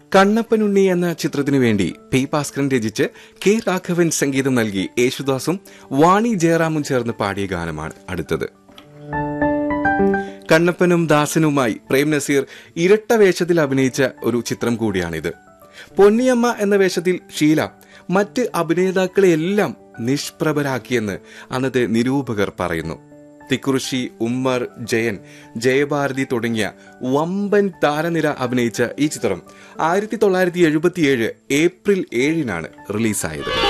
കണ്ണപ്പനുണ്ണി എന്ന ചിത്രത്തിനു വേണ്ടി പി ഭാസ്കരൻ രചിച്ച് കെ രാഘവൻ സംഗീതം നൽകി യേശുദാസും വാണി ജയറാമും ചേർന്ന് പാടിയ ഗാനമാണ് അടുത്തത് കണ്ണപ്പനും ദാസനുമായി പ്രേം നസീർ ഇരട്ട വേഷത്തിൽ അഭിനയിച്ച ഒരു ചിത്രം കൂടിയാണിത് പൊന്നിയമ്മ എന്ന വേഷത്തിൽ ഷീല മറ്റ് അഭിനേതാക്കളെയെല്ലാം നിഷ്പ്രഭരാക്കിയെന്ന് അന്നത്തെ നിരൂപകർ പറയുന്നു തിക്കുറിശി ഉമ്മർ ജയൻ ജയഭാരതി തുടങ്ങിയ വമ്പൻ താരനിര അഭിനയിച്ച ഈ ചിത്രം ആയിരത്തി തൊള്ളായിരത്തി എഴുപത്തിയേഴ് ഏപ്രിൽ ഏഴിനാണ് റിലീസായത്